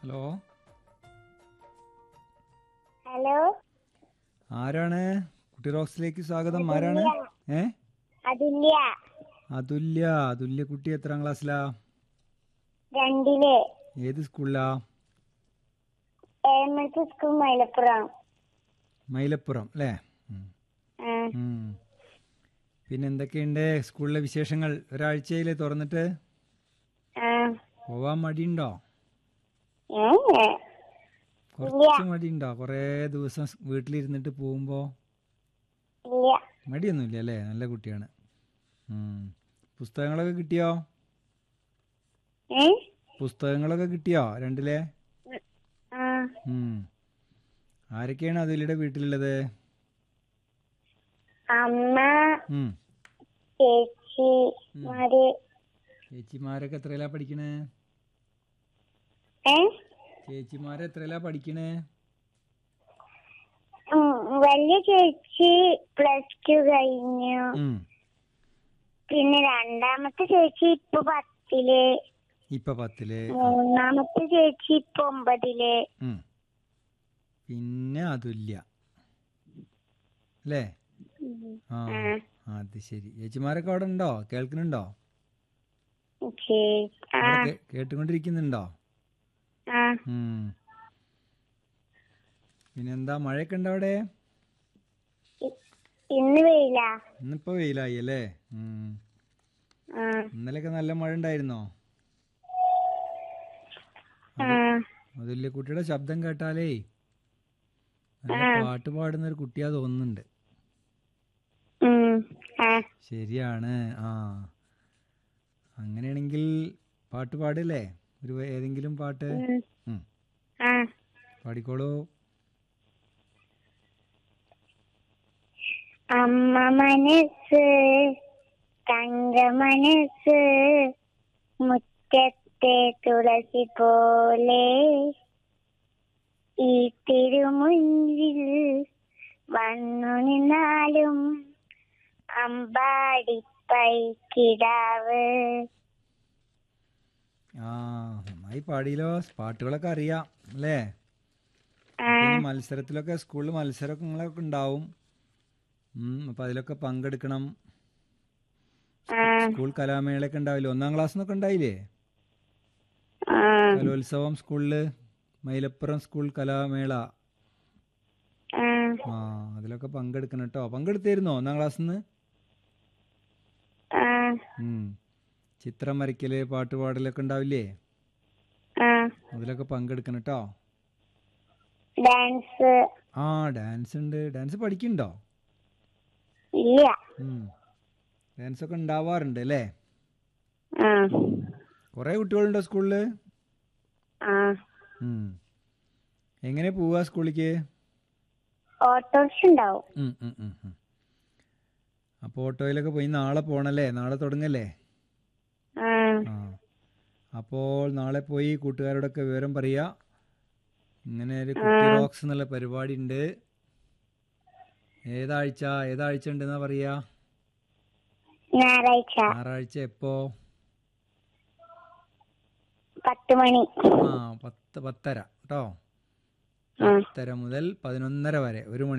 Hello hello ആരാണ് കുട്ടി റോക്സിലേക്ക് സ്വാഗതം ആരാണ് ഏ അതുല്യ അതുല്യ അതുല്യ കുട്ടി എത്രാം ക്ലാസ്സിലാ രണ്ടില് ഏത് സ്കൂളിലാ എൽമെന്റ് സ്കൂൾ മലപ്പുറം മൈലപ്പുറം അല്ലേ ഉം. ആ, ഉം. പിന്നെ എന്തൊക്കെയുണ്ട് സ്കൂളിലെ വിശേഷങ്ങൾ ഒരാഴ്ചയില് തുറന്നിട്ട് ആ. പോവാൻ മടിയുണ്ടോ ഏ, കുറച്ച് മടിയുണ്ടോ കുറേ ദിവസം സ് വീട്ടിലിരുന്നിട്ട് പോകുമ്പോ ഇല്ല മടിയൊന്നുമില്ല അല്ലേ നല്ല കുട്ടിയാണ് ഉം. പുസ്തകങ്ങളൊക്കെ കിട്ടിയോ ഏ പുസ്തകങ്ങളൊക്കെ കിട്ടിയോ രണ്ടിലെ ആ ഉം. ആരൊക്കെയാണ് അതുലിയുടെ വീട്ടിലുള്ളത് അമ്മ ഉം. ചേച്ചി മാര് ചേച്ചിമാരൊക്കെ എത്രയിലാ പഠിക്കണേ ഏ ചേച്ചിമാരെ എത്രയിലാ പഠിക്കണേ ഉം, വലിയ ചേച്ചി പ്ലസ് ടു കഴിഞ്ഞു ഉം. പിന്നെ രണ്ടാമത്തെ ചേച്ചി ഇപ്പൊ പത്തില് ഇപ്പൊ പത്തില് മൂന്നാമത്തെ ചേച്ചി ഇപ്പൊ ഒമ്പതില് ഉം. പിന്നെ അതുല്യ അല്ലേ ഉം. ആ ആ. അത് ശരി ചേച്ചിമാരൊക്കെ അവിടെ ഉണ്ടോ കേൾക്കുന്നുണ്ടോ ശരി. ആ അവിടെ കേ- കേട്ടുകൊണ്ടിരിക്കുന്നുണ്ടോ ആ ഉം. പിന്നെന്താ മഴയൊക്കെ ഉണ്ടോ അവിടെ ഇ- ഇന്ന് വെയില ഇന്നിപ്പോ വെയിലായി അല്ലേ ഉം. ആ ഇന്നലെയൊക്കെ നല്ല മഴ ഉണ്ടായിരുന്നോ ആ അതുല്യ കുട്ടിയുടെ ശബ്ദം കേട്ടാലേ നല്ല പാട്ട് പാടുന്ന ഒരു കുട്ടിയാ തോന്നുന്നുണ്ട് ഉം. ആ ശരിയാണ് ആ അങ്ങനെയാണെങ്കിൽ പാട്ട് പാടില്ലേ ഒരു ഏതെങ്കിലും പാട്ട് ഉം. ഉം. ആ പാടിക്കോളൂ അമ്മ മനസ്സ് തങ്ക മനസ്സ് മുറ്റത്തെ തുളസി പോലെ ഈ തിരുമുൻപിൽ വന്നു നിന്നാലും അമ്പാടിപ്പൈക്കിടാവ് ആ നന്നായി പാടിയല്ലോ പാട്ടുകളൊക്കെ അറിയാം അല്ലേ ആ പിന്നെ മത്സരത്തിലൊക്കെ സ്കൂളിൽ മത്സരങ്ങളൊക്കെ ഉണ്ടാവും ഉം, അപ്പൊ അതിലൊക്കെ പങ്കെടുക്കണം ആ സ്കൂൾ കലാമേളയൊക്കെ ഉണ്ടാവില്ലേ ഒന്നാം ക്ലാസ് എന്നൊക്കെ ഉണ്ടായില്ലേ ആ കലോത്സവം സ്കൂളില് മൈലപ്പുറം സ്കൂൾ കലാമേള ആ ആ അതിലൊക്കെ പങ്കെടുക്കണം കേട്ടോ പങ്കെടുത്തിരുന്നോ ഒന്നാം ക്ലാസ്സിന്ന് ആ ഉം. ചിത്രം വരയ്ക്കല് പാട്ട് പാടലൊക്കെ ഉണ്ടാവില്ലേ ആ അതിലൊക്കെ പങ്കെടുക്കണം കേട്ടോ ഡാൻസ് ആ ഡാൻസ് ഉണ്ട് ഡാൻസ് പഠിക്കുന്നുണ്ടോ ഇല്ല ഡാൻസ് ഒക്കെ ഉണ്ടാവാറുണ്ട് അല്ലേ ആ കുറേ കുട്ടികളുണ്ടോ സ്കൂളിൽ ആ എങ്ങനെ പോവാ സ്കൂളിലേക്ക് ഓട്ടോറിക്ഷ ഉണ്ടാവും അപ്പോൾ ഓട്ടോയിലൊക്കെ പോയി നാളെ പോണല്ലേ നാളെ തുടങ്ങല്ലേ ആ ആ അപ്പോൾ നാളെ പോയി കൂട്ടുകാരോടൊക്കെ വിവരം പറയാ ഇങ്ങനെ ഒരു കുട്ടി റോക്സ് എന്നുള്ള പരിപാടി ഉണ്ട് ഏതാഴ്ച ഏതാഴ്ച ഉണ്ടെന്നാ പറയാ ഞായറാഴ്ച ഞായറാഴ്ച എപ്പോ പത്ത് മണി ആ പത്ത് പത്തര കേട്ടോ ആ പത്തര മുതൽ പതിനൊന്നര വരെ ഒരു മണി